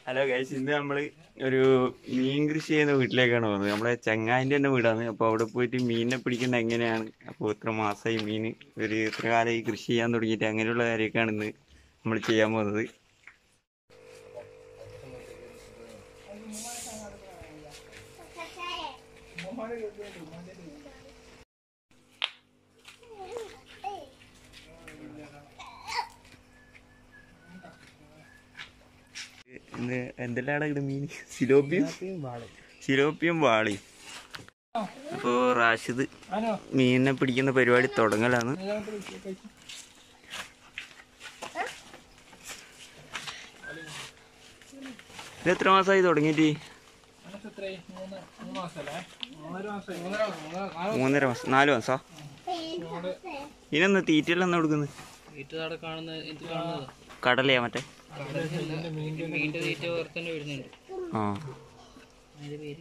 hello guys ഇന്ന് നമ്മള് ഒരു മീൻ കൃഷി ചെയ്യുന്ന വീട്ടിലേക്കാണ് പോകുന്നത് നമ്മളെ ചങ്ങായിന്റെ തന്നെ വീടാണ് അപ്പൊ അവിടെ പോയിട്ട് മീനിനെ പിടിക്കുന്നത് എങ്ങനെയാണ് അപ്പോൾ ഇത്ര മാസമായി മീൻ ഒരു ഇത്ര കാലമായി കൃഷി ചെയ്യാൻ തുടങ്ങിയിട്ട് അങ്ങനെയുള്ള കാര്യമൊക്കെയാണ് ഇന്ന് നമ്മൾ ചെയ്യാൻ പോകുന്നത് ഇന്ന് എന്തെല്ലാം ഇവിടെ മീൻ സിലോപ്പിയും സിലോപ്പിയും വാളി അപ്പോൾ റാഷിദ് മീനിനെ പിടിക്കുന്ന പരിപാടി തുടങ്ങലാണ് ഇത് എത്ര മാസമായി തുടങ്ങിയിട്ട് മൂന്നര മാസം നാല് മാസാ ഇതിനെന്താ തീറ്റയെല്ലാം എന്നാ കൊടുക്കുന്നത് വീട്ടുകാടെ കാണുന്ന ഇത് കാണുന്നത് കടലയാ മറ്റേ മീൻ്റെ തീറ്റ വേറെ തന്നെ വരുന്നുണ്ട് ആ അതിന്റെ പേര്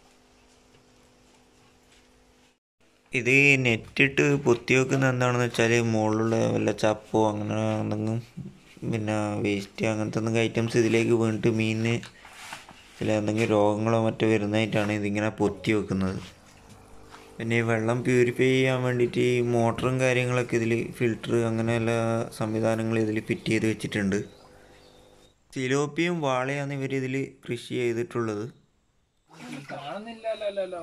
ഇത് നെറ്റിട്ട് പൊത്തി വെക്കുന്ന എന്താണെന്ന് വെച്ചാൽ മുകളിലുള്ള വല്ല ചപ്പോ അങ്ങനെ എന്തെങ്കിലും പിന്നെ വേസ്റ്റ് അങ്ങനത്തെ എന്തെങ്കിലും ഐറ്റംസ് ഇതിലേക്ക് വീണിട്ട് മീനിന് ചില എന്തെങ്കിലും രോഗങ്ങളോ മറ്റോ വരുന്നതായിട്ടാണ് ഇതിങ്ങനെ പൊത്തി വെക്കുന്നത് പിന്നെ ഈ വെള്ളം പ്യൂരിഫൈ ചെയ്യാൻ വേണ്ടിയിട്ട് ഈ മോട്ടറും കാര്യങ്ങളൊക്കെ ഇതിൽ ഫിൽറ്റർ അങ്ങനെ എല്ലാ സംവിധാനങ്ങളും ഇതിൽ ഫിറ്റ് ചെയ്ത് വെച്ചിട്ടുണ്ട് സിലോപ്പിയും വാളയാണ് ഇവർ ഇതിൽ കൃഷി ചെയ്തിട്ടുള്ളത് കാണുന്നില്ലല്ലോ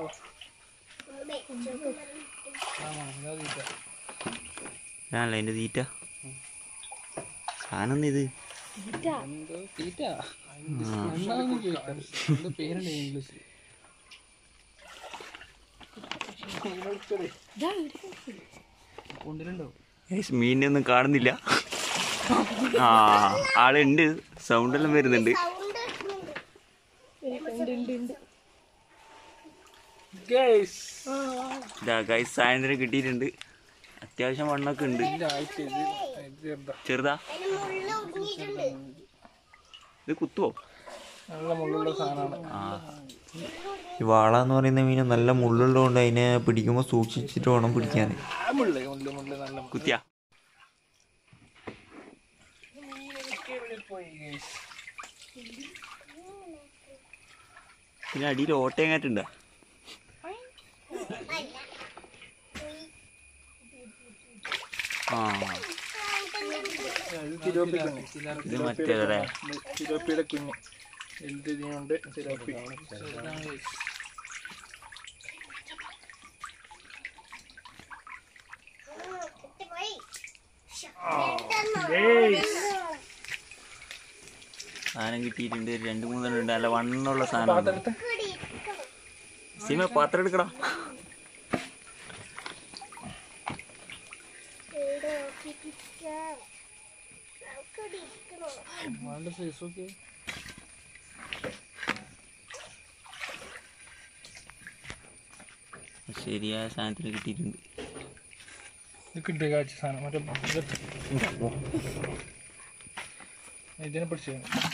ഞാനല്ല അതിന്റെ തീറ്റ സാധനം ഇത് എന്തോ തീറ്റ എന്താണെന്ന് ചോദിക്കാം എന്തോ പേരുണ്ട് ഇംഗ്ലീഷിൽ കൊണ്ടിലുണ്ടോ ഗൈസ് മീനിനെ ഒന്നും കാണുന്നില്ല ആ ആളുണ്ട് സൗണ്ട് എല്ലാം വരുന്നുണ്ട് ഇതാ ഗൈസ് സായന്ത്രം കിട്ടിയിട്ടുണ്ട് അത്യാവശ്യം വണ്ണൊക്കെ ഉണ്ട് ചെറുതാ ഇത് കുത്തുവോ നല്ല മുള്ളുള്ള സാധനമാണ് ആ ഈ വാള എന്ന് പറയുന്ന മീൻ നല്ല മുള്ളുള്ളതുകൊണ്ട് അതിനെ പിടിക്കുമ്പോൾ സൂക്ഷിച്ചിട്ട് വേണം പിടിക്കാൻ മുള്ള് മുള്ള് മുള്ള് നല്ല കുത്തിയാ പിന്നെ അടിയിൽ ഓട്ടയങ്ങാറ്റുണ്ടോ ആ തിലോപ്പി കുഞ്ഞ് ഇത് മറ്റേതല്ലേ തിലോപ്പിയുടെ കുഞ്ഞ് എന്ത് ഇതിനുണ്ട് തിലോപ്പി സാധനം കിട്ടിയിട്ടുണ്ട് ഒരു രണ്ട് മൂന്നെണ്ണം ഉണ്ട് നല്ല വണ്ണുള്ള സാധനം സിമ പാത്രം എടുക്കടാ നല്ല സൈസൊക്കെ ശരിയായ സാധനത്തിന് കിട്ടിയിട്ടുണ്ട് ഇത് കിട്ടിയ കാഴ്ച സാധനം മറ്റേ ഇതിനെ പിടിച്ചു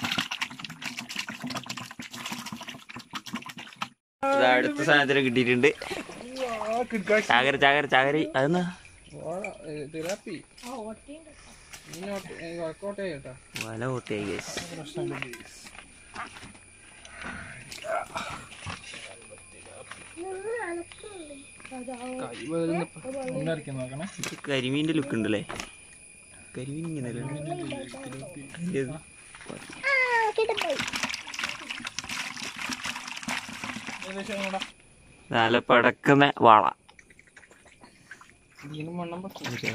ഇതാ അടുത്ത സാധനത്തിന് കിട്ടിയിട്ടുണ്ട് ചാകര ചാകര ചാകര അതെന്നാ തിലാപ്പി കോട്ടയ കേട്ടാ വല ഓട്ടയായി ഗൈസ് പ്രശ്നമില്ല കൈ മുന്നറിയിക്കാൻ നോക്കണേ ഇത് കരിമീൻ്റെ ലുക്ക് ഉണ്ടല്ലേ കരിമീൻ ഇങ്ങനെ ഏകദേശം എങ്ങോട്ടാ നല്ല പടക്കുന്ന വാള ഇതിന് മണ്ണം പറ്റും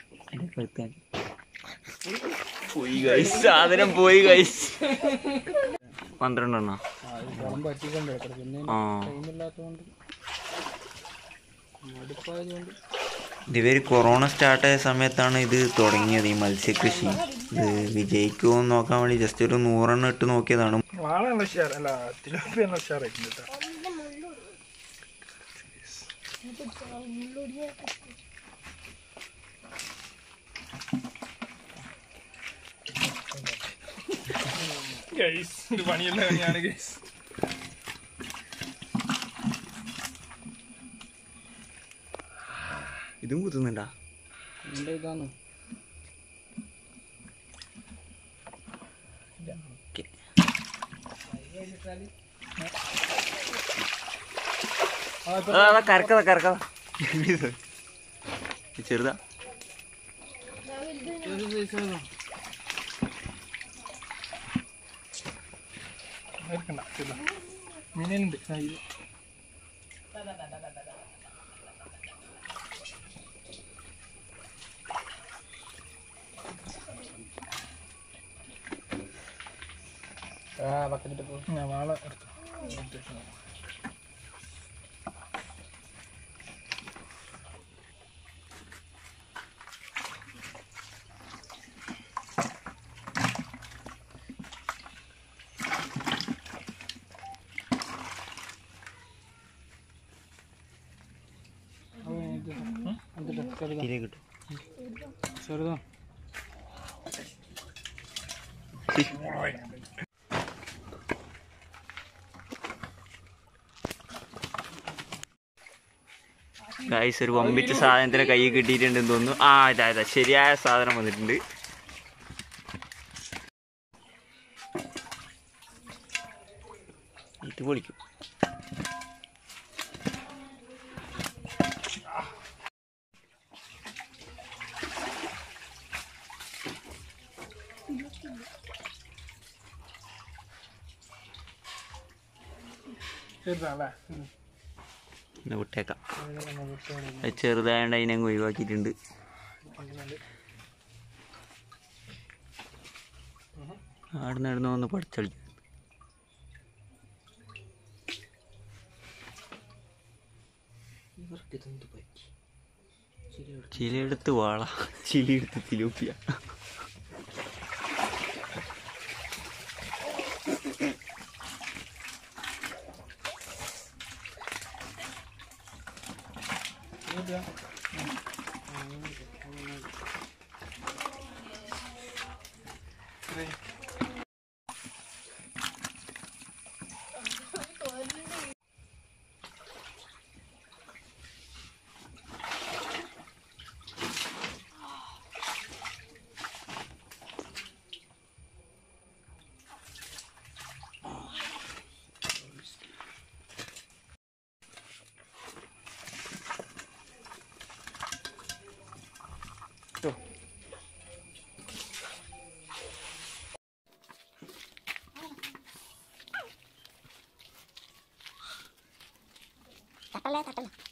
പോയി ഗൈസ് സാധനം പോയി ഗൈസ് പന്ത്രണ്ടെണ്ണ വെള്ളം പറ്റിക്കൊണ്ട് കിടക്കണം പിന്നെ ആ ടൈമില്ലാത്തതുകൊണ്ട് മടുപ്പായതുകൊണ്ട് ഇവർ കൊറോണ സ്റ്റാർട്ടായ സമയത്താണ് ഇത് തുടങ്ങിയത് ഈ മത്സ്യകൃഷി ഇത് വിജയിക്കുമോ എന്ന് നോക്കാൻ വേണ്ടി ജസ്റ്റ് ഒരു നൂറെണ്ണം ഇട്ട് നോക്കിയതാണ് വാള നല്ല ഉഷാർ അല്ല തിലോപ്പി നല്ല ഉഷാറായിട്ടുണ്ട് കേട്ടോ ഗൈസ് ഇത് പണിയുള്ള പണിയാണ് ഗൈസ് ഇതും കുത്തുന്നുണ്ടാ എൻ്റെ ഇതാണ് ഓക്കെ കറക്കത കറക്കത ചെറുതാ എടുക്കണ്ട ചെറുതാ മീനുണ്ട് ആ, ഇത് ഞാൻ വാള എടുത്തു ഇതിലേ കിട്ടും ചെറുതാ ഗായ്സ് ഒരു വമ്പിച്ച സാധനത്തിന് കൈ കിട്ടിയിട്ടുണ്ടെന്ന് തോന്നുന്നു ആ ഇതാ ഇതാ ശരിയായ സാധനം വന്നിട്ടുണ്ട് ഇത് പൊളിക്കും ചെറുതാണല്ലേ ഒന്ന് വിട്ടേക്കാം അത് ചെറുതായതുകൊണ്ട് അതിനെ അങ്ങ് ഒഴിവാക്കിയിട്ടുണ്ട് ആടെ നടന്നു വന്ന് പഠിച്ചളി ചിലയെടുത്ത് വാള ചിലിയെടുത്ത് തിലോപ്പിയ തട്ടല്ലേ തട്ടല്ലേ